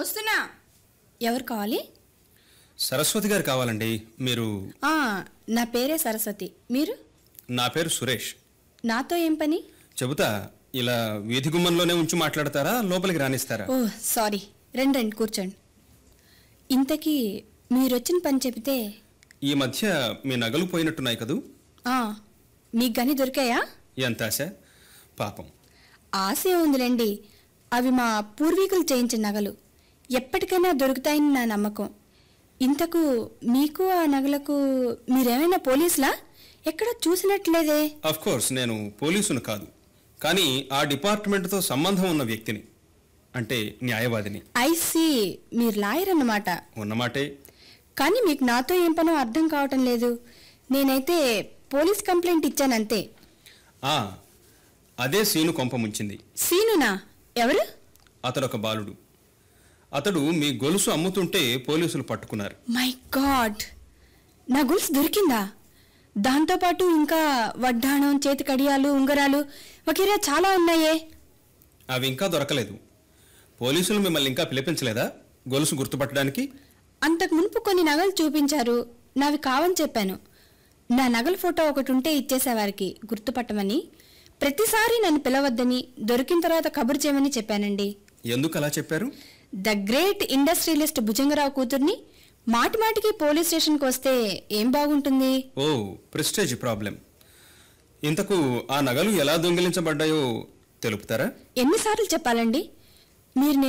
వస్తున్నా ఎవరు కావాలి సరస్వతి గారు కావాలండి మీరు ఆ, నా పేరే సరస్వతి మీరు నా పేరు సురేష్ నాతో ఏం పని చెబుతా ఇలా వీధి గుమ్మంలోనే ఉంచి మాట్లాడతారా లోపలికి రానిస్తారా ఓ సారీ రండి రండి కూర్చోండి ఇంతకీ మీరొచ్చిన పని చెబితే ఈ మధ్య మీ నగలు పోయినట్టున్నాయి కదూ ఆ, మీకు గని దొరికాయా ఎంత ఆశ పాపం ఆశ ఉందిలేండి అవి మా పూర్వీకులు చేయించిన నగలు ఎప్పటికైనా దొరుకుతాయని నా నమ్మకం ఇంతకు మీకు ఆ నగలకు మీరేమైనా పోలీసులా ఎక్కడ చూసినట్లేదే అఫ్ కోర్స్ నేను పోలీసును కాదు కానీ ఆ డిపార్ట్మెంట్తో సంబంధం ఉన్న వ్యక్తిని అంటే న్యాయవాదిని ఐసి మీరు లాయర్ అన్నమాట ఉన్నమాటే కానీ మీకు నాతో ఏం పనో అర్థం కావటం లేదు నేనైతే పోలీస్ కంప్లైంట్ ఇచ్చానంతే ఆ అదే సీను కొంప ముంచింది సీనునా ఎవరు అతడు ఒక బాలుడు అతడు మీ గొలుసు అమ్ముతుంటే పోలీసులు పట్టుకున్నారు మై గాడ్ నా గొలుసు దొరికిందా దాంతోపాటు ఇంకా వడ్డాణం చేతి కడియాలు ఉంగరాలు వగేరా చాలా ఉన్నాయే అవి ఇంకా దొరకలేదు పోలీసులు మిమ్మల్ని ఇంకా పిలిపించలేదా గొలుసు గుర్తుపట్టడానికి అంతకు మునుపు కొన్ని నగలు చూపించారు నావి కావని చెప్పాను నా నగల ఫోటో ఒకటి ఉంటే ఇచ్చేసేవారికి గుర్తుపట్టమని ప్రతిసారి నన్ను పిలవద్దని దొరికిన తర్వాత కబురు చేయమని చెప్పానండి ఎందుకు అలా చెప్పారు ద గ్రేట్ ఇండస్ట్రియలిస్ట్ భుజంగరావు కూతుర్ని మాటి మాటికి పోలీస్ స్టేషన్కి వస్తే ఏం బాగుంటుంది ఓ ప్రెస్టేజ్ ప్రాబ్లం ఇంతకు ఆ నగలు ఎలా దొంగిలించబడ్డాయో తెలుపుతారా ఎన్నిసార్లు చెప్పాలండి మీరు